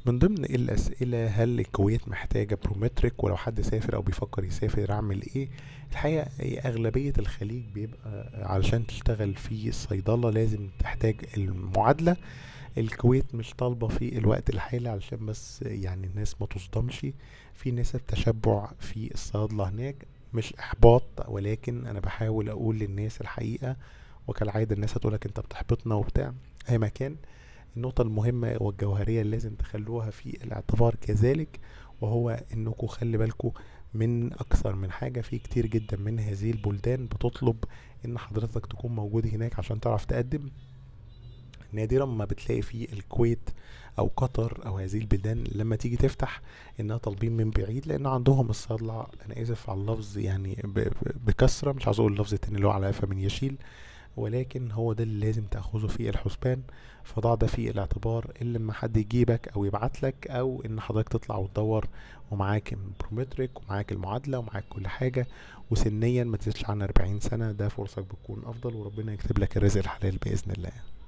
من ضمن الأسئلة هل الكويت محتاجة برومتريك ولو حد سافر أو بيفكر يسافر أعمل إيه الحقيقة هي أغلبية الخليج بيبقى علشان تشتغل في الصيدلة لازم تحتاج المعادلة الكويت مش طالبة في الوقت الحالي علشان بس يعني الناس ما تصدمش في نسب تشبع في الصيادلة هناك مش إحباط ولكن أنا بحاول أقول للناس الحقيقة وكالعادة الناس هتقولك أنت بتحبطنا وبتاع أي مكان النقطة المهمة والجوهرية اللي لازم تخلوها في الاعتبار كذلك وهو انكم خلي بالكم من اكثر من حاجة في كتير جدا من هذه البلدان بتطلب ان حضرتك تكون موجود هناك عشان تعرف تقدم نادرا ما بتلاقي في الكويت او قطر او هذه البلدان لما تيجي تفتح انها طالبين من بعيد لان عندهم الصلع انا اسف على اللفظ يعني ب- ب- بكثره مش عاوز اقول اللفظ التاني اللي هو على قفا من يشيل ولكن هو ده اللي لازم تاخذه في الحسبان فضع ده في الاعتبار اللي لما حد يجيبك او يبعت لك او ان حضرتك تطلع وتدور ومعاك برومتريك ومعاك المعادله ومعاك كل حاجه وسنيا ما تزيدش عن 40 سنه ده فرصك بتكون افضل وربنا يكتب لك الرزق الحلال باذن الله